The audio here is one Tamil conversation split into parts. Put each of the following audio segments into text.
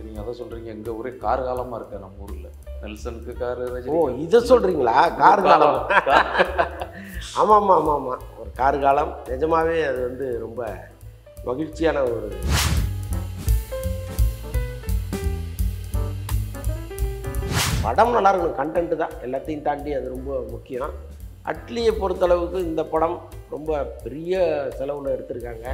நீங்க அதை சொல்றீங்க எங்க ஊரே கார் காலமா இருக்க நம்ம ஊர்ல நெல்சனுக்கு காரு ஓ இதை சொல்கிறீங்களா கார் காலம் ஆமாம் ஆமாம் ஆமாம் ஆமாம் ஒரு கார் காலம் நிஜமாவே அது வந்து ரொம்ப மகிழ்ச்சியான ஒரு படம் நல்லா இருக்கணும் கண்டென்ட்டு தான் எல்லாத்தையும் தாண்டி அது ரொம்ப முக்கியம் அட்லியை பொறுத்தளவுக்கு இந்த படம் ரொம்ப பெரிய செலவில் எடுத்திருக்காங்க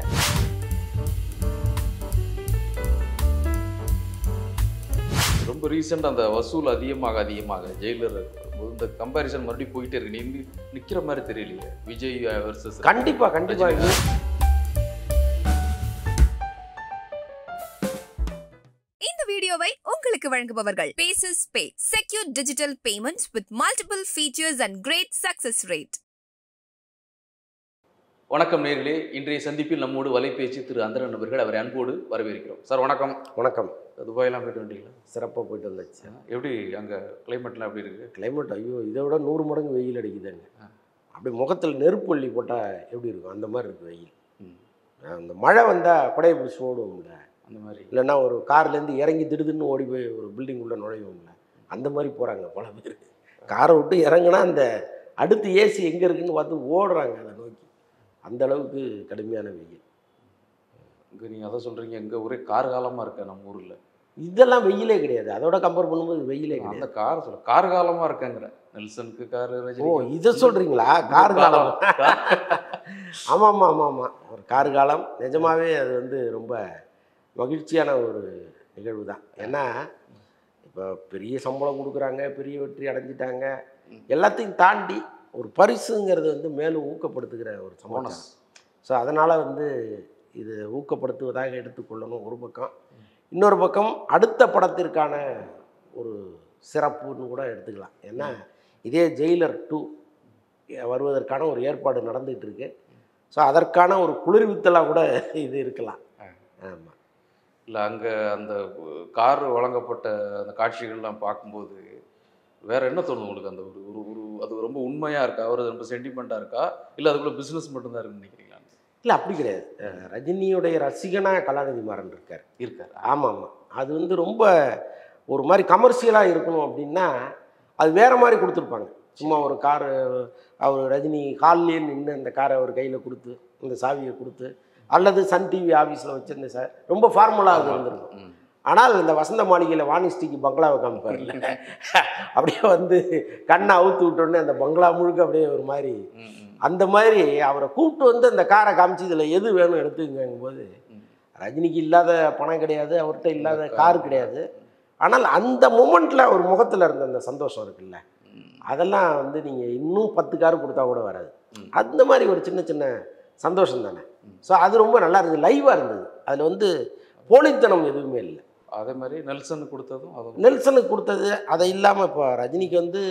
ரொம்ப ரீசெண்ட் அந்த வசூல் அதிகமாக அதிகமாக ஜெயிலர் இந்த கம்பாரிசன் மறுபடியும் போயிட்டே இருக்கு நீ நி- நிக்கிற மாதிரி தெரியலையே விஜய் வர்சஸ் கண்டிப்பாக கண்டிப்பாக இந்த வீடியோவை உங்களுக்கு வழங்குபவர்கள் Paces Pay secure digital payments with multiple features and great success rate வணக்கம் நேர்களே இன்றைய சந்திப்பில் நம்மோடு வலைபேச்சு திரு அந்தரன் அவர்கள் அவரை அன்போடு வரவேற்கிறோம் சார் வணக்கம் வணக்கம் துபாயெல்லாம் போயிட்டு வந்தீங்களா சிறப்பாக போயிட்டு வந்தாச்சு எப்படி அங்க கிளைமேட்லாம் எப்படி இருக்கு கிளைமேட் ஐயோ இதை விட நூறு மடங்கு வெயில் அடிக்குதுங்க அப்படி முகத்தில் நெருப்பு அள்ளி போட்டால் எப்படி இருக்கும் அந்த மாதிரி இருக்குது வெயில் ம், அந்த மழை வந்தால் படையை பிடிச்சி ஓடுவோம்ல அந்த மாதிரி இல்லைன்னா ஒரு கார்லேருந்து இறங்கி திடுதுன்னு ஓடி போய் ஒரு பில்டிங் உள்ள நுழைவோம்ல அந்த மாதிரி போகிறாங்க பல பேர் காரை விட்டு இறங்குனா அந்த அடுத்து ஏசி எங்கே இருக்குன்னு பார்த்து ஓடுறாங்க அதை நோக்கி அந்த அளவுக்கு கடுமையான வெயில் இங்க நீங்க அதை சொல்றீங்க எங்க ஊரே கார் காலமா இருக்க நம்ம ஊர்ல இதெல்லாம் வெயிலே கிடையாது அதோட கம்பேர் பண்ணும்போது வெயிலே அந்த கிடையாது கார் சொல்ல கார் காலமா இருக்கங்கிற நெல்சனுக்கு காரு ஓ ரஜினி இதை சொல்கிறீங்களா கார் காலம் ஆமாம் ஆமாம் ஆமாம் ஆமாம் ஒரு கார் காலம் நிஜமாவே அது வந்து ரொம்ப மகிழ்ச்சியான ஒரு நிகழ்வு தான் ஏன்னா இப்போ பெரிய சம்பளம் கொடுக்குறாங்க பெரிய வெற்றி அடைஞ்சிட்டாங்க எல்லாத்தையும் தாண்டி ஒரு பரிசுங்கிறது வந்து மேலும் ஊக்கப்படுத்துகிற ஒரு போனஸ் சமாச்சாரம் ஸோ அதனால் வந்து இது ஊக்கப்படுத்துவதாக எடுத்துக்கொள்ளணும் ஒரு பக்கம் இன்னொரு பக்கம் அடுத்த படத்திற்கான ஒரு சிறப்புன்னு கூட எடுத்துக்கலாம் ஏன்னா இதே ஜெயிலர் டூ வருவதற்கான ஒரு ஏற்பாடு நடந்துகிட்டு இருக்கு ஸோ அதற்கான ஒரு குளிர்வித்தலாக கூட இது இருக்கலாம் ஆமாம் இல்லை அங்கே அந்த கார் வழங்கப்பட்ட அந்த காட்சிகள்லாம் பார்க்கும்போது வேற என்ன தோணுது உங்களுக்கு அந்த ஒரு ஒரு ஒரு அது ரொம்ப உண்மையாக இருக்கா ஒரு ரொம்ப சென்டிமெண்ட்டாக இருக்கா இல்லை அதுக்குள்ள பிஸ்னஸ் மட்டும்தான் இருக்குன்னு நினைக்கிறீங்களா இல்லை அப்படி கிடையாது அஹ் ரஜினியுடைய ரசிகனாக கலாநிதி மாறன் இருக்கார் இருக்காரு ஆமாம் ஆமாம் அது வந்து ரொம்ப ஒரு மாதிரி கமர்ஷியலாக இருக்கணும் அப்படின்னா அது வேற மாதிரி கொடுத்துருப்பாங்க சும்மா ஒரு காரு அவர் ரஜினி கால்லேயே நின்று அந்த காரை அவர் கையில் கொடுத்து இந்த சாவியை கொடுத்து அல்லது சன் டிவி ஆஃபீஸில் வச்சிருந்த சார் ரொம்ப ஃபார்முலாக அது இருந்திருக்கும் ம். ஆனால் இந்த வசந்த மாளிகையில் வாணிஸ்டிக்கு பங்களாவை காமிப்பார்ல அப்படியே வந்து கண்ணை அவுத்து விட்டோன்னே அந்த பங்களா முழுக்க அப்படியே ஒரு மாதிரி ம், ம். அந்த மாதிரி அவரை கூப்பிட்டு வந்து அந்த காரை காமிச்சு இதில் எது வேணும் எடுத்துக்கங்கும் போது ம். ரஜினிக்கு இல்லாத பணம் கிடையாது அவர்கிட்ட இல்லாத கார் கிடையாது ஆனால் அந்த மூமெண்ட்டில் ஒரு முகத்தில் இருந்த அந்த சந்தோஷம் இருக்குல்ல ம். அதெல்லாம் வந்து நீங்கள் இன்னும் பத்து கார் கொடுத்தா கூட வராது ம். அந்த மாதிரி ஒரு சின்ன சின்ன சந்தோஷம் தானே ஸோ அது ரொம்ப நல்லா இருந்தது லைவாக இருந்தது அதில் வந்து போலித்தனம் எதுவுமே இல்லை அதே மாதிரி நெல்சன் கொடுத்ததும் அதுவும் நெல்சனுக்கு கொடுத்தது அதை இல்லாமல் இப்போ ரஜினிக்கு வந்து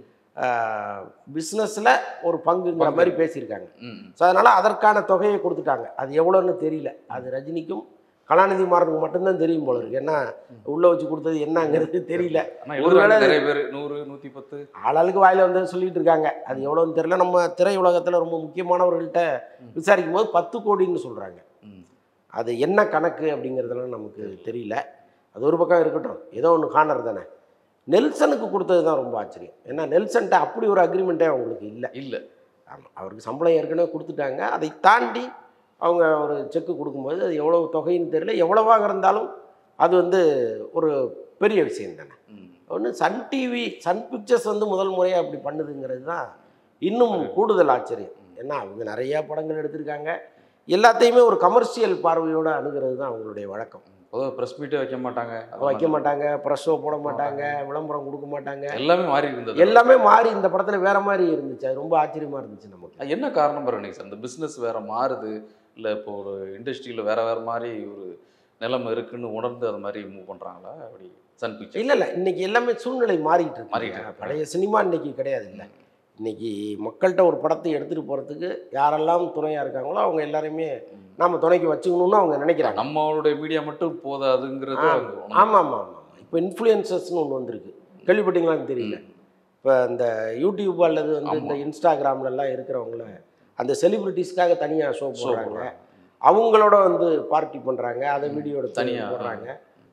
பிஸ்னஸில் ஒரு பங்குங்கிற பங்கு. மாதிரி பேசியிருக்காங்க ம், ம். ஸோ அதனால் அதற்கான தொகையை கொடுத்துட்டாங்க அது எவ்வளோன்னு தெரியல அது ரஜினிக்கும் கலாநிதி மாறனுக்கு மட்டும்தான் தெரியும் போல இருக்கு ஏன்னா உள்ளே வச்சு கொடுத்தது என்னங்கிறது தெரியல ஆனா ஒருவேளை எழுதுறாங்க அது- நிறைய பேர் நூறு நூற்றி பத்து ஆளாளுக்கு வாயில வந்து சொல்லிட்டு இருக்காங்க அது எவ்வளோன்னு தெரியல நம்ம திரை உலகத்தில் ரொம்ப முக்கியமானவர்கள்ட்ட விசாரிக்கும் போது பத்து கோடின்னு சொல்கிறாங்க ம். அது என்ன கணக்கு அப்படிங்கிறதெல்லாம் நமக்கு தெரியல அது ஒரு பக்கம் இருக்கட்டும் ஏதோ ஒன்று காணர் தானே நெல்சனுக்கு கொடுத்தது தான் ரொம்ப ஆச்சரியம் ஏன்னா நெல்சன்ட்ட அப்படி ஒரு அக்ரிமெண்ட்டே அவங்களுக்கு இல்லை இல்லை ஆமாம் அவருக்கு சம்பளம் ஏற்கனவே கொடுத்துட்டாங்க அதை தாண்டி அவங்க ஒரு செக்கு கொடுக்கும்போது அது எவ்வளோ தொகைன்னு தெரியல எவ்வளவாக இருந்தாலும் அது வந்து ஒரு பெரிய விஷயம் தானே ம். ஒன்று சன் டிவி சன் பிக்சர்ஸ் வந்து முதல் முறையாக அப்படி பண்ணுதுங்கிறது தான் இன்னும் கூடுதல் ஆச்சரியம் ஏன்னா அவங்க நிறையா படங்கள் எடுத்திருக்காங்க எல்லாத்தையுமே ஒரு கமர்ஷியல் பார்வையோடு அணுகிறது தான் அவங்களுடைய வழக்கம் பொதுவாக ப்ரெஸ் மீட்டே வைக்க மாட்டாங்க வைக்க மாட்டாங்க ப்ரெஸ்ஸோ போட மாட்டாங்க விளம்பரம் கொடுக்க மாட்டாங்க எல்லாமே மாறி இருந்தது எல்லாமே மாறி இந்த படத்தில் வேற மாதிரி இருந்துச்சு அது ரொம்ப ஆச்சரியமாக இருந்துச்சு நமக்கு அது என்ன காரணம் பாருங்க சார் இந்த பிஸ்னஸ் வேற மாறுது இல்லை இப்போ ஒரு இண்டஸ்ட்ரியில் வேற வேற மாதிரி ஒரு நிலைமை இருக்குன்னு உணர்ந்து அது மாதிரி மூவ் பண்ணுறாங்களா அப்படி சன் பிக்சர் இல்லை இல்லை இன்னைக்கு எல்லாமே சூழ்நிலை மாறிட்டு மாறிட்டு இருக்கு இருக்கு. பழைய சினிமா இன்னைக்கு கிடையாது இல்லை இன்னைக்கு மக்கள்கிட்ட ஒரு படத்தை எடுத்துகிட்டு போகிறதுக்கு யாரெல்லாம் துணையாக இருக்காங்களோ அவங்க எல்லாரையுமே நாம் துணைக்கு வச்சுக்கணும்னு அவங்க நினைக்கிறாங்க நம்மளுடைய மீடியா மட்டும் போதாதுங்கிறது ஆ, அவங்க உணர்ந்து- ஆமாம் ஆமாம் ஆமாம் இப்போ இன்ஃப்ளூயன்சஸ்னு ஒன்று வந்திருக்கு கேள்விப்பட்டீங்களான்னு தெரியல ம். இப்போ இந்த யூடியூப் அல்லது வந்து இந்த ஆமா. இன்ஸ்டாகிராம்லலாம் இருக்கிறவங்கள அந்த செலிபிரிட்டிஸ்க்காக தனியாக ஷோ Show போடுறாங்க போடுறாங்க. அவங்களோட வந்து பார்ட்டி பண்ணுறாங்க அதை வீடியோ எடுத்து தனியா. போடுறாங்க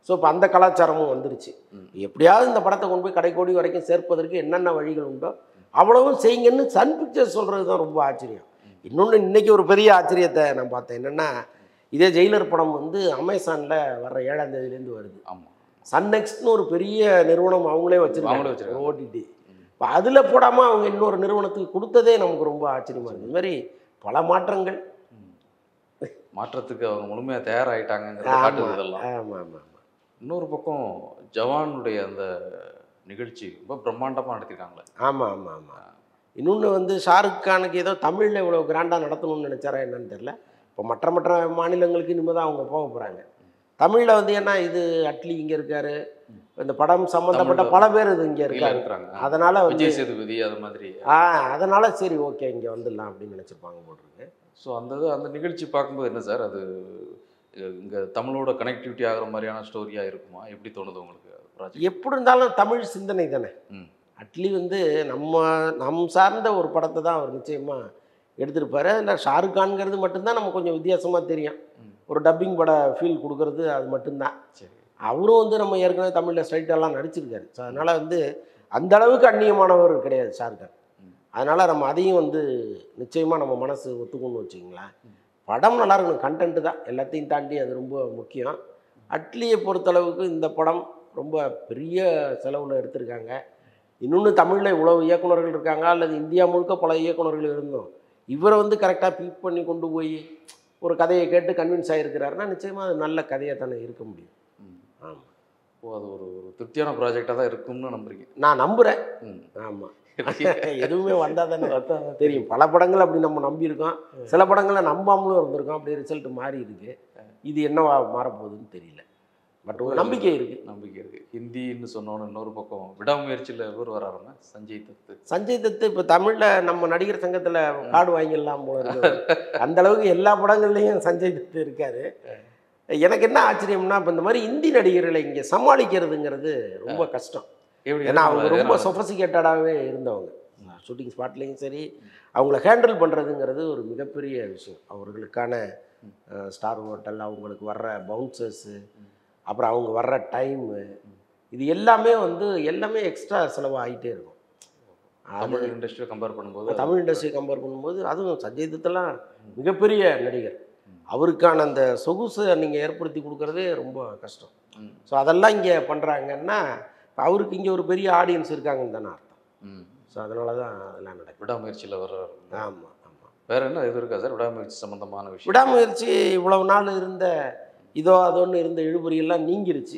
ஸோ இப்போ அந்த கலாச்சாரமும் வந்துருச்சு ம். எப்படியாவது இந்த படத்தை கொண்டு போய் கடைக்கோடி வரைக்கும் சேர்ப்பதற்கு என்னென்ன வழிகள் உண்டோ அவ்வளவும் செய்யுங்கன்னு சன் பிக்சர்ஸ் சொல்கிறது தான் ரொம்ப ஆச்சரியம் இன்னொன்று இன்னைக்கு ஒரு பெரிய ஆச்சரியத்தை நான் பார்த்தேன் என்னென்னா இதே ஜெயிலர் படம் வந்து அமேசானில் வர்ற ஏழாம் தேதியிலேருந்து வருது ஆமா சன் நெக்ஸ்ட்னு ஒரு பெரிய நிறுவனம் அவங்களே வச்சிருக்காங்க அவங்களே வச்சிருக்காங்க. ஓடிடி இப்போ அதில் போடாமல் அவங்க இன்னொரு நிறுவனத்துக்கு கொடுத்ததே நமக்கு ரொம்ப ஆச்சரியமாக இருக்குது இது மாதிரி பல மாற்றங்கள் மாற்றத்துக்கு அவங்க முழுமையா தயாராயிட்டாங்கிறத ஆமா. காட்டுது இதெல்லாம் ஆமாம் ஆமாம் ஆமாம் இன்னொரு பக்கம் ஜவானுடைய அந்த நிகழ்ச்சி ரொம்ப பிரம்மாண்டமா நடத்திருக்காங்களே ஆமாம் ஆமாம் ஆமாம் இன்னொன்று வந்து ஷாருக் கானுக்கு ஏதோ தமிழில் இவ்வளோ கிராண்டாக நடத்தணும்னு நினச்சாரா என்னன்னு தெரில இப்போ மற்ற மற்ற மாநிலங்களுக்கு இனிமேல் தான் அவங்க போக போகிறாங்க தமிழில் வந்து ஏன்னா இது அட்லி இங்கே இருக்காரு இந்த படம் சம்மந்தப்பட்ட தமிழ்ல- பல பேர் இது இங்கே கீழே இருக்காங்க இருக்கிறாங்க அதனால் வந்து விஜய் சேதுபதி அது மாதிரி ஆ அதனால் சரி ஓகே இங்கே வந்துடலாம் அப்படின்னு நினச்சிருப்பாங்க போட்டிருக்கு ஸோ அந்த இது அந்த நிகழ்ச்சி பார்க்கும்போது என்ன சார் அது இங்கே தமிழோட கனெக்டிவிட்டி ஆகிற மாதிரியான ஸ்டோரியாக இருக்குமா எப்படி தோணுது உங்களுக்கு ப்ராஜெக்ட் எப்படி இருந்தாலும் தமிழ் சிந்தனை தானே ம் அட்லி வந்து நம்ம நம் சார்ந்த ஒரு படத்தை தான் அவர் நிச்சயமாக எடுத்திருப்பாரு அதில் ஷாருக் கான்ங்கிறது மட்டும்தான் நம்ம கொஞ்சம் வித்தியாசமாக தெரியும் ம். ஒரு டப்பிங் பட ஃபீல் கொடுக்கறது அது மட்டும்தான் சரி அவரும் வந்து நம்ம ஏற்கனவே தமிழில் ஸ்ட்ரைட்டெல்லாம் நடிச்சிருக்காரு ஸோ அதனால் வந்து அந்த அளவுக்கு அந்நியமானவர் கிடையாது ஷாருக் கான் ம். அதனால் நம்ம அதையும் வந்து நிச்சயமாக நம்ம மனசு ஒத்துக்கணும்னு வச்சுங்களேன் படம் நல்லா இருக்கணும் கண்டென்ட்டு தான் எல்லாத்தையும் தாண்டி அது ரொம்ப முக்கியம் அட்லியை பொறுத்தளவுக்கு இந்த படம் ரொம்ப பெரிய செலவில் எடுத்திருக்காங்க இன்னொன்று தமிழில் இவ்வளோ இயக்குனர்கள் இருக்காங்க அல்லது இந்தியா முழுக்க பல இயக்குனர்கள் இருந்தோம் இவரை வந்து கரெக்டாக பிக் பண்ணி கொண்டு போய் ஒரு கதையை கேட்டு கன்வின்ஸ் ஆகிருக்கிறாருன்னா நிச்சயமாக அது நல்ல கதையாக தானே இருக்க முடியும் ம் ஆமாம் ஓ அது ஒரு ஒரு திருப்தியான ப்ராஜெக்டாக தான் இருக்கும்னு நம்புறீங்க நான் நம்புகிறேன் ம் ஆமாம் எதுவுமே வந்தால் தானே தெரியும் பல படங்கள் அப்படி நம்ம நம்பியிருக்கோம் சில படங்களை நம்பாமலும் இருந்திருக்கோம் அப்படி ரிசல்ட் மாறி இருக்கு இது என்னவா மாறப்போகுதுன்னு தெரியல பட் ஒரு நம்பிக்கை இருக்கு நம்பிக்கை இருக்கு ஹிந்தின்னு சொன்னோன்னு இன்னொரு பக்கம் விடாமுயற்சியில் இவர் வராருன்னா சஞ்சய் தத்து சஞ்சய் தத்து இப்போ தமிழில் நம்ம நடிகர் சங்கத்தில் கார்டு வாங்கிடலாம் போல இருக்கு அந்த அளவுக்கு எல்லா படங்கள்லையும் சஞ்சய் தத்து இருக்காரு எனக்கு என்ன ஆச்சரியம்னா இப்போ இந்த மாதிரி இந்தி நடிகர்களை இங்கே சமாளிக்கிறதுங்கிறது ரொம்ப கஷ்டம் எப்படி ஏன்னா அவங்க எதனால? ரொம்ப சொஃபசிகேட்டடாகவே இருந்தவங்க ஷூட்டிங் ஸ்பாட்லேயும் சரி அவங்கள ஹேண்டில் பண்ணுறதுங்கிறது ஒரு மிகப்பெரிய விஷயம் அவர்களுக்கான ஸ்டார் ஹோட்டல் அவங்களுக்கு வர்ற பவுன்சர்ஸு அப்புறம் அவங்க வர்ற டைமு இது எல்லாமே வந்து எல்லாமே எக்ஸ்ட்ரா செலவு ஆகிட்டே இருக்கும் அது தமிழ் இண்டஸ்ட்ரியை கம்பேர் பண்ணும்போது தமிழ் இண்டஸ்ட்ரி கம்பேர் பண்ணும்போது அதுவும் சஞ்சய் தத்தெல்லாம் மிகப்பெரிய நடிகர் அவருக்கான அந்த சொகுசை நீங்கள் ஏற்படுத்தி கொடுக்கறதே ரொம்ப கஷ்டம் ம், ஸோ அதெல்லாம் இங்கே பண்ணுறாங்கன்னா அவருக்கு இங்கே ஒரு பெரிய ஆடியன்ஸ் இருக்காங்கன்னு தானே அர்த்தம் ம். ஸோ அதனால தான் அதெல்லாம் நடக்குது விடாமுயற்சியில் வர்றாரு ஆமாம் ஆமாம் வேற என்ன இது இருக்கா சார் விடாமுயற்சி சம்பந்தமான விஷயம் விடாமுயற்சி இவ்வளவு நாள் இருந்த இதோ அதோன்னு இருந்த இழுபறியெல்லாம் நீங்கிருச்சு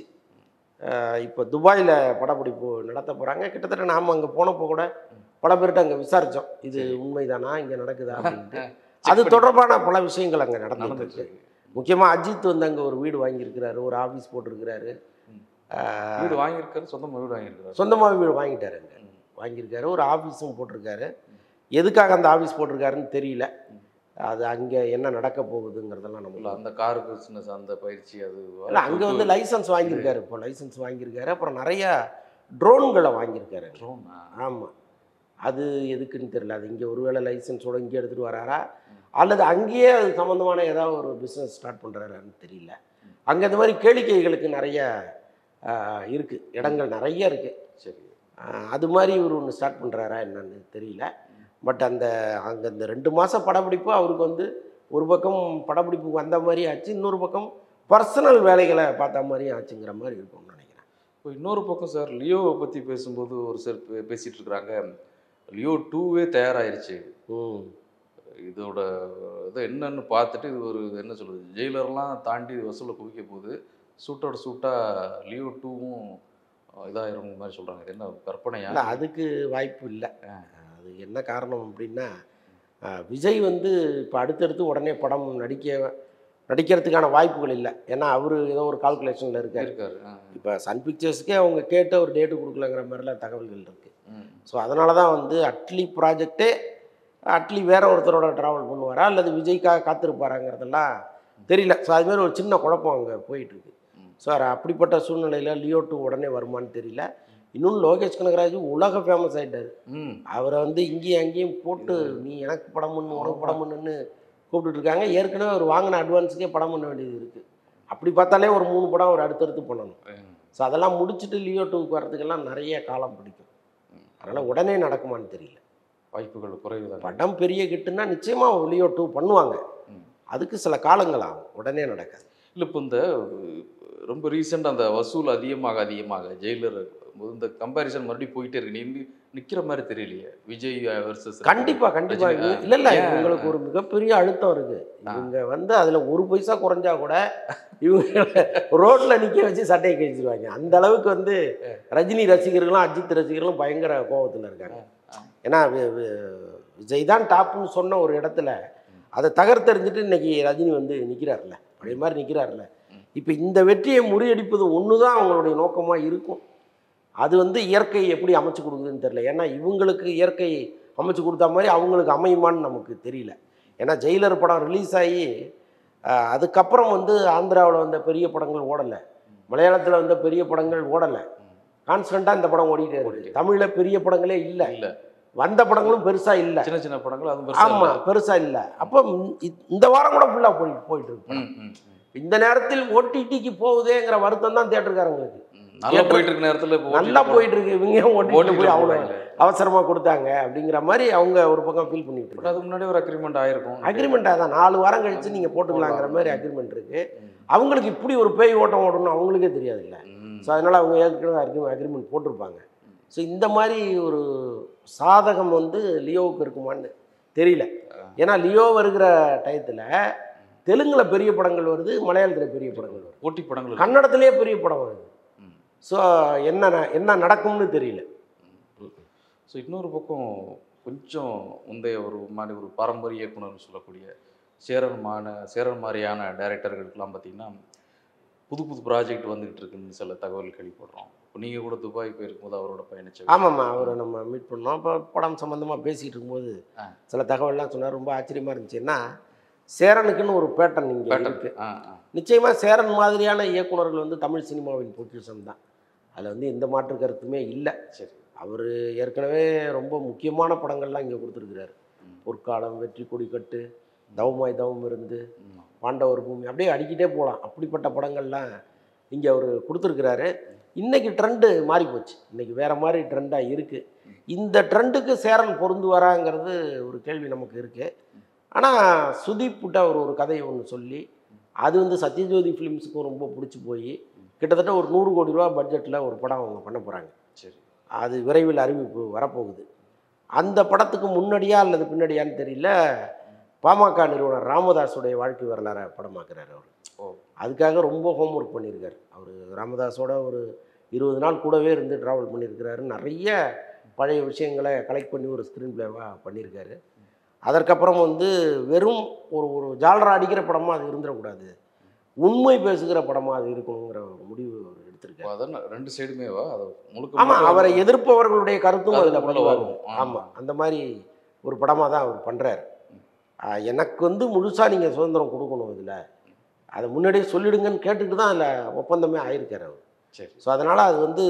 அஹ் இப்போ துபாயில் படப்பிடிப்பு நடத்த போகிறாங்க கிட்டத்தட்ட நாம் அங்கே போனப்போ கூட பல பேர்கிட்ட அங்கே விசாரித்தோம் இது உண்மைதானா இங்கே நடக்குதா அப்படின்ட்டு அது தொடர்பான பல விஷயங்கள் அங்கே நடந்துட்டு நடந்துட்டு இருக்கு முக்கியமாக அஜித் வந்து அங்கே ஒரு வீடு வாங்கியிருக்கிறாரு ஒரு ஆஃபீஸ் போட்டிருக்கிறாரு ம். அஹ் வீடு வாங்கியிருக்காரு சொந்தமாக வீடு வாங்கியிருக்காரு சொந்தமாக வீடு வாங்கிட்டாரு அங்கே வாங்கியிருக்காரு ஒரு ஆஃபீஸும் போட்டிருக்காரு எதுக்காக அந்த ஆஃபீஸ் போட்டிருக்காருன்னு தெரியல அது அங்கே என்ன நடக்க போகுதுங்கிறதெல்லாம் இல்ல நம்ம அந்த கார் பிஸ்னஸ் அந்த பயிற்சி அது இல்லை அங்கே வந்து லைசன்ஸ் வாங்கியிருக்காரு இப்போ லைசன்ஸ் வாங்கியிருக்காரு அப்புறம் நிறையா ட்ரோன்களை வாங்கியிருக்காரு drone ஆ? ஆமாம் அது எதுக்குன்னு தெரியல அது இங்கே ஒருவேளை லைசன்ஸோட இங்கே எடுத்துகிட்டு வராரா அல்லது அங்கேயே அது சம்மந்தமான ஏதாவது ஒரு பிஸ்னஸ் ஸ்டார்ட் பண்ணுறாரான்னு தெரியல அங்கே இந்த மாதிரி கேளிக்கைகளுக்கு நிறைய இருக்குது இடங்கள் நிறைய இருக்குது சரி அது மாதிரி இவர் ஒன்று ஸ்டார்ட் பண்ணுறாரா என்னன்னு தெரியல பட் அந்த அங்கே இந்த ரெண்டு மாதம் படப்பிடிப்பு அவருக்கு வந்து ஒரு பக்கம் படப்பிடிப்புக்கு வந்த மாதிரி ஆச்சு இன்னொரு பக்கம் பர்சனல் வேலைகளை பார்த்த மாதிரியும் ஆச்சுங்கிற மாதிரி இருக்கும்னு நினைக்கிறேன் இப்போ இன்னொரு பக்கம் சார் லியோவை பற்றி பேசும்போது ஒரு சிலர் பே- பேசிட்டு இருக்கிறாங்க லியோ டூவே தயாராயிருச்சு ம் இதோட இது என்னன்னு பார்த்துட்டு இது ஒரு என்ன சொல்றது ஜெயிலர்லாம் தாண்டி வசூலை குவிக்க போகுது சூட்டோட சூட்டாக லியோ டூவும் இதாயிரும் மாதிரி சொல்கிறாங்க இது என்ன கற்பனையா இல்லை அதுக்கு வாய்ப்பு இல்லை அது என்ன காரணம் அப்படின்னா அஹ், விஜய் வந்து இப்போ அடுத்தடுத்து உடனே படம் நடிக்க நடிக்கிறதுக்கான வாய்ப்புகள் இல்லை ஏன்னா அவர் ஏதோ ஒரு கால்குலேஷனில் இருக்கார் இருக்காரு ஆ, இப்போ சன் பிக்சர்ஸ்க்கே அவங்க கேட்ட ஒரு டேட்டு கொடுக்கலங்கிற மாதிரிலாம் தகவல்கள் இருக்குது ம். ஸோ அதனால தான் வந்து அட்லி ப்ராஜெக்டே அட்லி வேற ஒருத்தரோட ட்ராவல் பண்ணுவாரா அல்லது விஜய்க்காக காத்திருப்பாராங்கிறதெல்லாம் தெரியல ஸோ அதுமாரி ஒரு சின்ன குழப்பம் அங்கே போயிட்டுருக்கு ம். ஸோ அப்படிப்பட்ட சூழ்நிலையில் லியோ டூ உடனே வருமான்னு தெரியல இன்னொன்று லோகேஷ் கனகராஜ் உலக ஃபேமஸ் ஆயிட்டாரு ம் அவரை வந்து இங்கேயும் அங்கேயும் போட்டு நீ எனக்கு படம் பண்ணு உனக்கு படம் பண்ணுன்னு கூப்பிட்டுட்டு இருக்காங்க ஏற்கனவே அவர் வாங்கின அட்வான்ஸுக்கே படம் பண்ண வேண்டியது இருக்குது அப்படி பார்த்தாலே ஒரு மூணு படம் ஒரு அடுத்தடுத்து பண்ணணும் ம். ஸோ அதெல்லாம் முடிச்சுட்டு லியோ டூக்கு வரதுக்கெல்லாம் நிறைய காலம் பிடிக்கும் அதனால் உடனே நடக்குமான்னு தெரியல வாய்ப்புகள் குறைவு தான் படம் பெரிய கிட்டுன்னா நிச்சயமாக லியோ டூ பண்ணுவாங்க ம். அதுக்கு சில காலங்கள் ஆகும் உடனே நடக்காது இல்லை இப்போ இந்த அஹ், ரொம்ப ரீசெண்ட் அந்த வசூல் அதிகமாக அதிகமாக ஜெயிலர் இந்த கம்பாரிசன் மறுபடியும் போயிட்டே இருக்கு நீ நிற்கிற மாதிரி தெரியலையே விஜய் வர்சஸ் கண்டிப்பா கண்டிப்பா ரஜினி, இல்ல இல்ல ஏன்? இவங்களுக்கு ஒரு மிகப்பெரிய அழுத்தம் இருக்கு இவங்க வந்து அதுல ஒரு பைசா குறைஞ்சா கூட இவங்க ரோட்ல நிக்க வச்சு சட்டையை கிழிச்சிருவாங்க அந்த அளவுக்கு வந்து ரஜினி ரசிகர்களும் அஜித் ரசிகர்களும் பயங்கர கோபத்துல இருக்காங்க ஏன்னா வி- வி- விஜய் தான் டாப்னு சொன்ன ஒரு இடத்துல அதை தகர்த்தெறிஞ்சிட்டு இன்னைக்கு ரஜினி வந்து நிற்கிறார்ல பழைய மாதிரி நிற்கிறார்ல இப்போ இந்த வெற்றியை முறியடிப்பது ஒன்று தான் அவங்களுடைய நோக்கமாக இருக்கும் அது வந்து இயற்கை எப்படி அமைச்சு கொடுக்குதுன்னு தெரியல ஏன்னா இவங்களுக்கு இயற்கை அமைச்சு கொடுத்த மாதிரி அவங்களுக்கு அமையுமான்னு நமக்கு தெரியல ஏன்னா ஜெயிலர் படம் ரிலீஸ் ஆகி அஹ், அதுக்கப்புறம் வந்து ஆந்திராவில் வந்த பெரிய படங்கள் ஓடலை மலையாளத்தில் வந்த பெரிய படங்கள் ஓடலை கான்ஸ்டண்ட்டாக இந்த படம் ஓடிட்டே இருக்கு ஓடிட்டே. தமிழில் பெரிய படங்களே இல்லை இல்ல வந்த படங்களும் பெருசாக இல்லை சின்ன சின்ன படங்கள் அது பெருசா ஆமாம் இல்ல. பெருசாக இல்லை அப்போ இ- இந்த வாரம் கூட ஃபுல்லாக போய் போயிட்டு இருக்கு ம், ம், ம். இந்த நேரத்தில் ஓடிடிக்கு போகுதேங்கிற வருத்தம் தான் தேட்டருக்காரங்களுக்கு ம். நல்லா போயிட்டு இருக்க நேரத்துல இப்போ நல்லா OTT போயிட்டு இருக்கு இவங்க ஏன் ஓடிடி ஓடிடி போய் அவ்வளோ போடுறாங்க. அவசரமாக கொடுத்தாங்க அப்படிங்கிற மாதிரி அவங்க ஒரு பக்கம் ஃபீல் பண்ணிட்டு பட் இருக்காங்க அதுக்கு முன்னாடி ஒரு அக்ரிமெண்ட் ஆயிருக்கும் அக்ரிமெண்ட்டாக தான் நாலு வாரம் கழிச்சு நீங்கள் போட்டுக்கலாங்கிற மாதிரி அக்ரிமெண்ட் இருக்கு ம். அவங்களுக்கு இப்படி ஒரு பேய் ஓட்டம் ஓடணும்னு அவங்களுக்கே தெரியாது இல்லை ம். ஸோ அதனால் அவங்க ஏற்கனவே அக்ரிமெண்ட் அக்ரிமெண்ட் போட்டிருப்பாங்க ஸோ இந்த மாதிரி ஒரு சாதகம் வந்து லியோவுக்கு இருக்குமான்னு தெரியல ஏன்னா லியோ வருகிற டயத்தில் தெலுங்குல பெரிய படங்கள் வருது மலையாளத்தில் பெரிய படங்கள் வருது போட்டி படங்கள் இருக்கு. கன்னடத்திலே பெரிய படம் வருது ம். ஸோ என்ன ந- என்ன நடக்கும்னு தெரியல ஸோ இன்னொரு பக்கம் கொஞ்சம் முந்தைய ஒரு மாதிரி ஒரு பாரம்பரிய இயக்குனர்னு சொல்லக்கூடிய சேரன்மான சேரன் மாதிரியான டைரக்டர்களுக்கெல்லாம் பார்த்தீங்கன்னா புது புது ப்ராஜெக்ட் வந்துகிட்டு இருக்குன்னு சில தகவல் கேள்விப்படுறோம் இப்போ நீங்கள் கூட துபாய் போயிருக்கும்போது அவரோட பயணிச்ச ஆமாம்மா அவரை நம்ம மீட் பண்ணோம் அப்போ படம் சம்மந்தமாக பேசிகிட்டு இருக்கும்போது ஆ. சில தகவல்லாம் சொன்னார் ரொம்ப ஆச்சரியமாக இருந்துச்சுன்னா சேரனுக்குன்னு ஒரு பேட்டன் இங்கே பேட்டர்ன் இருக்கு ஆ ஆ நிச்சயமாக சேரன் மாதிரியான இயக்குனர்கள் வந்து தமிழ் சினிமாவின் பொக்கிஷம் தான் அதில் வந்து எந்த மாற்று கருத்துமே இல்லை சரி அவர் ஏற்கனவே ரொம்ப முக்கியமான படங்கள்லாம் இங்கே கொடுத்துருக்கிறாரு ம். பொற்காலம் வெற்றி கொடி கட்டு தவமாய் தவம் இருந்து ம். பாண்டவர் பூமி அப்படியே அடிக்கிட்டே போகலாம் அப்படிப்பட்ட படங்கள்லாம் இங்கே அவர் கொடுத்துருக்கிறாரு இன்னைக்கு ட்ரெண்டு மாறி போச்சு இன்னைக்கு வேற மாதிரி ட்ரெண்டாக இருக்குது இந்த ட்ரெண்டுக்கு சேரன் பொருந்து வராங்கிறது ஒரு கேள்வி நமக்கு இருக்குது ஆனால் சுதீப் புட்ட அவர் ஒரு கதையை ஒன்று சொல்லி அது வந்து சத்யஜோதி ஃபிலிம்ஸுக்கும் ரொம்ப பிடிச்சி போய் கிட்டத்தட்ட ஒரு நூறு கோடி ரூபா பட்ஜெட்டில் ஒரு படம் அவங்க பண்ண போகிறாங்க சரி அது விரைவில் அறிவிப்பு வரப்போகுது அந்த படத்துக்கு முன்னாடியா அல்லது பின்னாடியான்னு தெரியல பாமக நிறுவனர் ராமதாஸுடைய வாழ்க்கை வரலாறை படமாக்குறாரு அவர் ஓ அதுக்காக ரொம்ப ஹோம்ஒர்க் பண்ணியிருக்காரு அவர் ராமதாஸோட ஒரு இருபது நாள் கூடவே இருந்து ட்ராவல் பண்ணியிருக்கிறாரு நிறைய பழைய விஷயங்களை கலெக்ட் பண்ணி ஒரு ஸ்க்ரீன் பிளேவாக பண்ணியிருக்காரு அதற்கப்புறம் வந்து வெறும் ஒரு ஒரு ஜாலரா அடிக்கிற படமாக அது இருந்துடக்கூடாது உண்மை பேசுகிற படமாக அது இருக்கணுங்கிற ஒரு முடிவு அவர் எடுத்திருக்காரு இப்போ அதான் ரெண்டு சைடுமேவா அது முழுக்க ஆமாம் முழுக்க அவரை எதிர்ப்பவர்களுடைய கருத்தும் அதில் கருத்து உள்ள பதிவாகும் வரும். ஆமா. ஆமாம் அந்த மாதிரி ஒரு படமாக தான் அவர் பண்ணுறாரு எனக்கு வந்து முழுசாக நீங்கள் சுதந்திரம் கொடுக்கணும் இதில் அதை முன்னாடியே சொல்லிடுங்கன்னு கேட்டுட்டு தான் அதில் ஒப்பந்தமே ஆயிருக்காரு அவர் சரி ஸோ அதனால் அது வந்து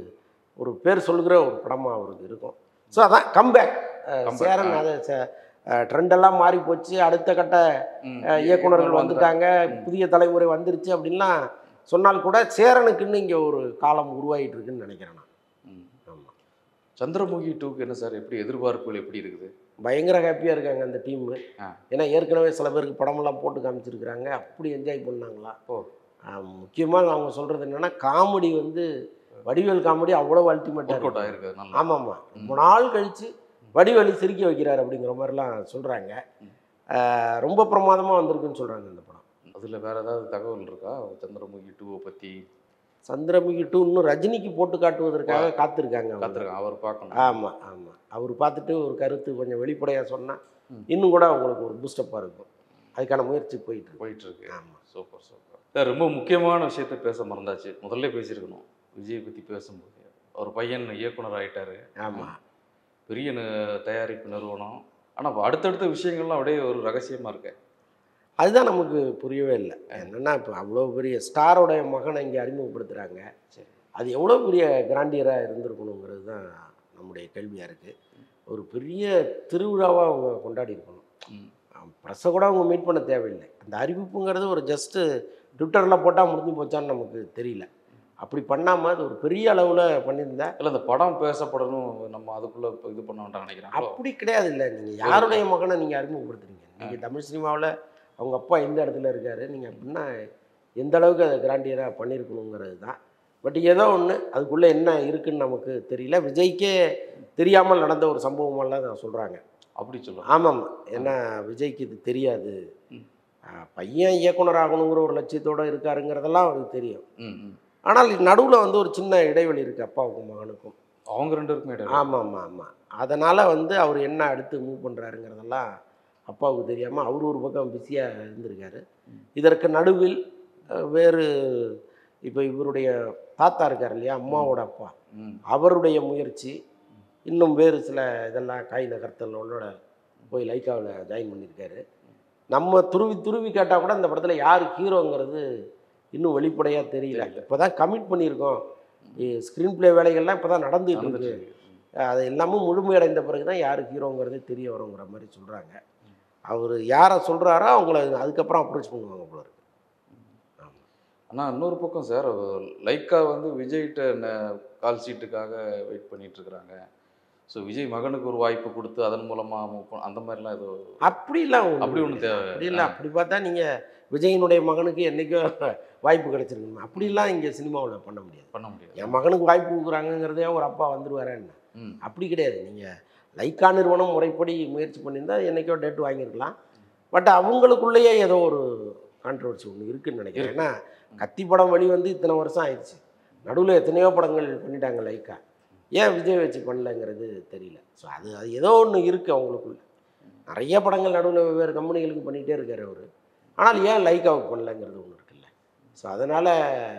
ஒரு பேர் சொல்லுகிற ஒரு படமாக அவருக்கு இருக்கும் ஸோ அதான் கம்பேக் Comeback, சேரன் ஆ. அதை ட்ரெண்டெல்லாம் மாறி போச்சு அடுத்த கட்ட ம். அஹ், இயக்குனர்கள் வந்துட்டாங்க ம். புதிய தலைமுறை வந்துருச்சு அப்படின்லாம் சொன்னால் கூட சேரனுக்குன்னு இங்கே ஒரு காலம் உருவாகிட்டு இருக்குன்னு நினைக்கிறேன் நான் ம். ஆமாம் சந்திரமுகி டூக்கு என்ன சார் எப்படி எதிர்பார்ப்புகள் எப்படி இருக்குது பயங்கர ஹாப்பியாக இருக்காங்க அந்த டீமு ஆ. ஏன்னா ஏற்கனவே சில பேருக்கு படமெல்லாம் போட்டு காமிச்சிருக்கிறாங்க அப்படி என்ஜாய் பண்ணாங்களா ஓ. முக்கியமாக அவங்க சொல்கிறது என்னென்னா காமெடி வந்து வடிவேல் காமெடி அவ்வளோ ஒர்க் அவுட் அல்டிமேட்டாக ஆயிருக்கு நல்லா ஆமாம்மா ரொம்ப நாள் கழித்து வடிவேலு சிரிக்க வைக்கிறார் அப்படிங்கிற மாதிரிலாம் சொல்கிறாங்க ம். ரொம்ப பிரமாதமாக வந்திருக்குன்னு சொல்கிறாங்க இந்த படம் அதில் வேற ஏதாவது தகவல் இருக்கா சந்திரமுகி டூவை பற்றி சந்திரமுகி டூ இன்னும் ரஜினிக்கு போட்டு காட்டுவதற்காக காத்திருக்காங்க அவங்க. காத்திருக்கேன் அவர் பார்க்கணும் ஆமாம் ஆமாம் அவர் பார்த்துட்டு ஒரு கருத்து கொஞ்சம் வெளிப்படையாக சொன்னால் ம். இன்னும் கூட அவங்களுக்கு ஒரு பூஸ்டப்பாக இருக்கும் அதுக்கான முயற்சி போயிட்டு இருக்கு போயிட்டு இருக்கு ஆமாம் சூப்பர் சூப்பர் சார் ரொம்ப முக்கியமான விஷயத்த பேச மறந்தாச்சு முதல்ல பேசியிருக்கணும் விஜய் பற்றி பேசும்போது அவர் பையன் இயக்குனர் ஆயிட்டாரு ஆமாம் பெரிய ந- தயாரிப்பு நிறுவனம் ஆனால் அடுத்தடுத்த விஷயங்கள்லாம் அப்படியே ஒரு ரகசியமாக இருக்கு அதுதான் நமக்கு புரியவே இல்லை என்னென்னா இப்போ அவ்வளோ பெரிய ஸ்டாரோடைய மகனை இங்கே அறிமுகப்படுத்துகிறாங்க சரி அது எவ்வளோ பெரிய கிராண்டியராக இருந்திருக்கணுங்கிறது தான் நம்முடைய கேள்வியாக இருக்குது ஒரு பெரிய திருவிழாவாக அவங்க கொண்டாடி இருக்கணும் ம். ப்ரெஸ்ஸை கூட அவங்க மீட் பண்ண தேவையில்லை அந்த அறிவிப்புங்கிறது ஒரு ஜஸ்ட்டு ட்விட்டரில் போட்டால் முடிஞ்சு போச்சான்னு நமக்கு தெரியல அப்படி பண்ணாமல் அது ஒரு பெரிய அளவில் பண்ணியிருந்தா இல்லை இந்த படம் பேசப்படணும் நம்ம அதுக்குள்ள இப்ப இது பண்ண வேண்டாம் நினைக்கிறாங்களோ அப்படி கிடையாது இல்லை நீங்கள் யாருடைய மகனை நீங்கள் அறிமுகப்படுத்துறீங்க நீங்கள் தமிழ் சினிமாவில் அவங்க அப்பா எந்த இடத்துல இருக்காரு நீங்கள் அப்படின்னா எந்த அளவுக்கு அதை கிராண்டியராக பண்ணியிருக்கணுங்கிறது தான் பட் ஏதோ ஒன்று அதுக்குள்ளே என்ன இருக்குன்னு நமக்கு தெரியல விஜய்க்கே தெரியாமல் நடந்த ஒரு சம்பவமெல்லாம் தான் சொல்கிறாங்க அப்படி சொல்லுவாங்க ஆமாம் ஏன்னா விஜய்க்கு இது தெரியாது ம். ஆ, பையன் இயக்குனர் ஆகணுங்கிற ஒரு லட்சியத்தோடு இருக்காருங்கிறதெல்லாம் அவருக்கு தெரியும் ம் ம். ஆனால் நடுவில் வந்து ஒரு சின்ன இடைவெளி இருக்குது அப்பாவுக்கும் மகனுக்கும் அவங்க ரெண்டு பேருக்குமே இடையில ஆமாம் ஆமாம் ஆமாம் அதனால் வந்து அவர் என்ன அடுத்து மூவ் பண்ணுறாருங்கிறதெல்லாம் அப்பாவுக்கு தெரியாமல் அவர் ஒரு பக்கம் பிஸியாக இருந்திருக்காரு இதற்கு நடுவில் அஹ், வேறு இப்போ இவருடைய தாத்தா இருக்கார் இல்லையா அம்மாவோட அப்பா ம் அவருடைய முயற்சி இன்னும் வேறு சில இதெல்லாம் காய் நகர்த்தலோட போய் லைக்காவில் ஜாயின் பண்ணியிருக்காரு நம்ம துருவி துருவி கேட்டால் கூட இந்த படத்தில் யார் ஹீரோங்கிறது இன்னும் வெளிப்படையாக தெரியல தெரியல. இப்போ தான் கமிட் பண்ணியிருக்கோம் ஸ்க்ரீன் ப்ளே வேலைகள்லாம் இப்போ தான் நடந்துகிட்டு நடந்துட்டு இருக்கு இருக்கு. அது எல்லாமும் முழுமையடைந்த பிறகு தான் யார் ஹீரோங்கிறதே தெரிய வருங்கிற மாதிரி சொல்கிறாங்க அவர் யாரை சொல்கிறாரோ அவங்கள அதுக்கப்புறம் அப்ரோச் பண்ணுவாங்க போல இருக்கு ஆனா இன்னொரு பக்கம் சார் லைக்கா வந்து விஜய்கிட்ட ந- கால் சீட்டுக்காக வெயிட் பண்ணிட்டு இருக்கிறாங்க ஸோ விஜய் மகனுக்கு ஒரு வாய்ப்பு கொடுத்து அதன் மூலமா move பண்ண- அந்த மாதிரிலாம் ஏதோ அப்படிலாம் ஒண்ணும் அப்படி ஒண்ணும் இல்லை. தேவை- அப்படி இல்லை அப்படி பார்த்தா நீங்கள் விஜயினுடைய மகனுக்கு என்றைக்கோ வாய்ப்பு கிடைச்சிருக்கணும் அப்படிலாம் இங்கே சினிமாவில் பண்ண முடியாது பண்ண முடியாது என் மகனுக்கு வாய்ப்பு கொடுக்குறாங்கங்கிறதே ஒரு அப்பா வந்துருவாரா என்ன ம் அப்படி கிடையாது நீங்கள் லைக்கா நிறுவனம் முறைப்படி முயற்சி பண்ணியிருந்தா என்றைக்கோ டேட் வாங்கியிருக்கலாம் பட் அவங்களுக்குள்ளேயே ஏதோ ஒரு கான்ட்ரவர்சி ஒன்று இருக்குன்னு நினைக்கிறேன் ஏன்னா கத்தி படம் வெளிவந்து இத்தனை வருஷம் ஆயிடுச்சு நடுவில் எத்தனையோ படங்கள் பண்ணிட்டாங்க லைக்கா ஏன் விஜய் வச்சு பண்ணலங்கிறது தெரியல ஸோ அது அது ஏதோ ஒன்று இருக்குது அவங்களுக்குள்ள நிறைய படங்கள் நடுவில் வெவ்வேறு கம்பெனிகளுக்கு பண்ணிகிட்டே இருக்கார் அவர் ஆனால் ஏன் லைக்காவுக்கு பண்ணலங்கிறது ஒன்று இருக்குல்ல ஸோ அதனால்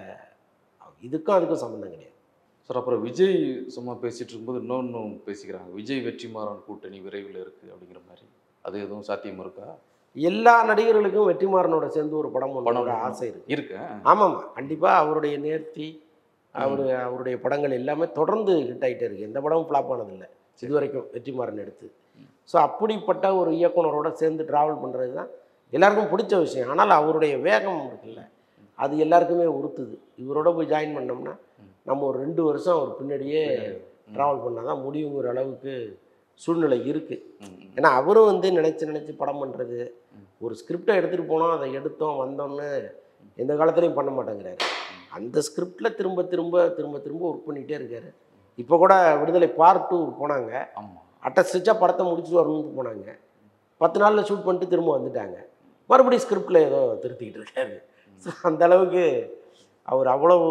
இதுக்கும் அதுக்கும் சம்மந்தம் கிடையாது சார் அப்புறம் விஜய் சும்மா பேசிட்டு இருக்கும்போது இன்னொன்னும் பேசிக்கிறாங்க விஜய் வெற்றிமாறன் கூட்டணி விரைவில் இருக்கு அப்படிங்கிற மாதிரி அது எதுவும் சாத்தியம் இருக்கா எல்லா நடிகர்களுக்கும் வெற்றிமாறனோட சேர்ந்து ஒரு படம் படம் பண்ணோட ஆசை இருக்குது இருக்கு ஆமாம் கண்டிப்பாக அவருடைய நேர்த்தி அவர் அவருடைய படங்கள் எல்லாமே தொடர்ந்து ஹிட் ஆகிட்டே இருக்கு எந்த படமும் ஃப்ளாப் ஆனதில்லை இது வரைக்கும் வெற்றிமாறன் எடுத்து ஸோ அப்படிப்பட்ட ஒரு இயக்குனரோட சேர்ந்து ட்ராவல் பண்ணுறது தான் எல்லாருக்கும் பிடிச்ச விஷயம் ஆனால் அவருடைய வேகம் இருக்குல்ல அது எல்லாருக்குமே உறுத்துது இவரோட போய் ஜாயின் பண்ணோம்னா நம்ம ஒரு ரெண்டு வருஷம் அவர் பின்னாடியே ட்ராவல் பண்ணால் தான் முடியுங்கிற அளவுக்கு சூழ்நிலை இருக்குது ம், ம். ஏன்னா அவரும் வந்து நினச்சி நினச்சி படம் பண்ணுறது ஒரு ஸ்கிரிப்டை எடுத்துகிட்டு போனோம் அதை எடுத்தோம் வந்தோம்னு எந்த காலத்துலையும் பண்ண மாட்டேங்கிறாரு அந்த ஸ்கிரிப்டில் திரும்ப திரும்ப திரும்ப திரும்ப ஒர்க் பண்ணிகிட்டே இருக்காரு இப்போ கூட விடுதலை பார்ட் டூ போனாங்க ஆமா அட்டை ஸ்டிச்சாக படத்தை முடிச்சுட்டு வரணும்னு போனாங்க பத்து நாளில் ஷூட் பண்ணிட்டு திரும்ப வந்துட்டாங்க மறுபடியும் ஸ்கிரிப்டில் ஏதோ திருத்திக்கிட்டு இருக்காரு ஸோ அந்த அளவுக்கு அவர் அவ்வளவு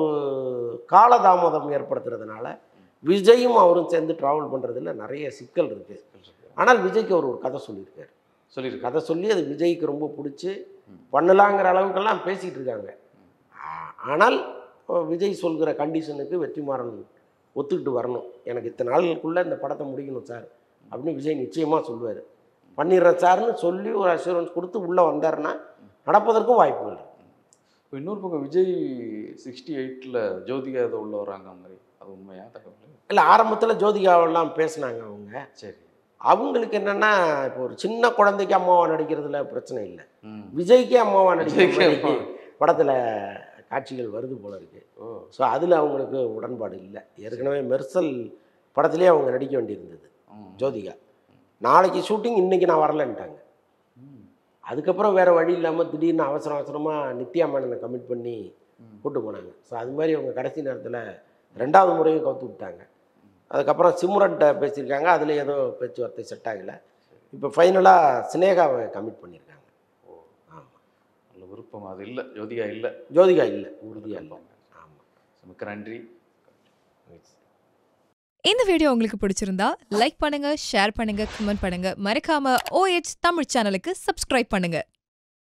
காலதாமதம் ஏற்படுத்துறதுனால விஜயும் அவரும் சேர்ந்து ட்ராவல் பண்ணுறதுல நிறைய சிக்கல் இருக்குது ஆனால் விஜய்க்கு அவர் ஒரு கதை சொல்லியிருக்காரு சொல்லியிருக்கா கதை சொல்லி அது விஜய்க்கு ரொம்ப பிடிச்சி பண்ணலாங்கிற அளவுக்கெல்லாம் பேசிகிட்டு இருக்காங்க ஆ- ஆனால் அஹ், விஜய் சொல்கிற கண்டிஷனுக்கு வெற்றிமாறன் ஒத்துக்கிட்டு வரணும் எனக்கு இத்தனை நாளுக்குள்ளே இந்த படத்தை முடிக்கணும் சார் அப்படின்னு விஜய் நிச்சயமாக சொல்லுவார் பண்ணிடுறேன் சார்னு சொல்லி ஒரு அஷூரன்ஸ் கொடுத்து உள்ளே வந்தாருன்னா நடப்பதற்கும் வாய்ப்புகள் இருக்கு. இப்போ இன்னொரு பக்கம் விஜய் சிக்ஸ்டி எயிட்டில் ஜோதிகா ஏதோ உள்ள வராங்க மாதிரி அது உண்மையா தகவல் இல்லை ஆரம்பத்தில் ஜோதிகாவெல்லாம் பேசுனாங்க அவங்க சரி அவங்களுக்கு என்னென்னா இப்போ ஒரு சின்ன குழந்தைக்கு அம்மாவா நடிக்கிறதுல பிரச்சனை இல்லை ம் விஜய்க்கே அம்மாவா நடிக்கிற விஜய்க்கே மாதிரி அம்மா. படத்தில் காட்சிகள் வருது போல இருக்கு ஓ ஸோ அதில் அவங்களுக்கு உடன்பாடு இல்லை ஏற்கனவே மெர்சல் படத்துலேயே அவங்க நடிக்க வேண்டியிருந்தது ம். ஜோதிகா நாளைக்கு ஷூட்டிங் இன்னைக்கு நான் வரலன்ட்டாங்க ம். அதுக்கப்புறம் வேறு வழி இல்லாமல் திடீர்னு அவசர அவசரமாக நித்யா மேனனை கமிட் பண்ணி ம். கூட்டு போனாங்க ஸோ அது மாதிரி அவங்க கடைசி நேரத்தில் ரெண்டாவது முறையும் கவுத்து விட்டாங்க அதுக்கப்புறம் சிம்ரன்ட்ட பேசியிருக்காங்க அதில் ஏதோ பேச்சுவார்த்தை செட் ஆகலை இப்போ ஃபைனலாக சினேகாவை கமிட் பண்ணியிருக்காங்க ஓ ஆமாம் நல்ல விருப்பம் அது இல்லை ஜோதிகா இல்லை ஜோதிகா இல்லை உறுதியாக இல்லை ஆமாம் மிக்க நன்றி இந்த வீடியோ உங்களுக்கு பிடிச்சிருந்தா லைக் பண்ணுங்க ஷேர் பண்ணுங்க கமெண்ட் பண்ணுங்க மறக்காம OH தமிழ் சேனலுக்கு சப்ஸ்கிரைப் பண்ணுங்க